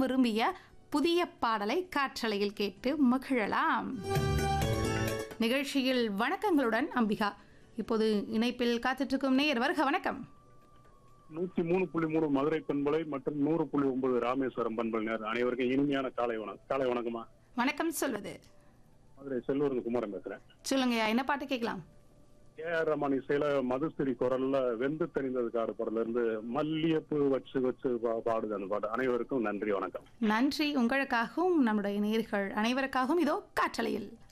விரும்பிய புதிய பாடலை காற்றலையில் கேட்டு மகிழலாம் நிகழ்ச்சியில் வணக்கங்களுடன் அம்பிகா இப்போது இணைப்பில் காத்துட்ருக்கும் நேயர் வருக வணக்கம் நூத்தி மூணு புள்ளி மூணு மதுரை பண்பலை மற்றும் நூறு புள்ளி ஒன்பது ராமேஸ்வரம் பண்பலை நேர் அனைவருக்கும் இனிமையான காலை வணக்கம் காலை வணக்கமா வணக்கம் சொல்வது மதுரை செல்வரன் குமாரன் பேசுறேன் சொல்லுங்கய்யா என்ன பாட்டு கேட்கலாம் ஏ ஆர் ரமான் இசையில மதுஸ்திரி குரல்ல வெந்து தெரிந்தது காடு படல இருந்து மல்லியப்பு வச்சு வச்சு பா- பாடுது அந்த பாட்டு அனைவருக்கும் நன்றி வணக்கம் நன்றி உங்களுக்காகவும் நம்முடைய நேர்கள் அனைவருக்காகவும் இதோ காற்றலையில்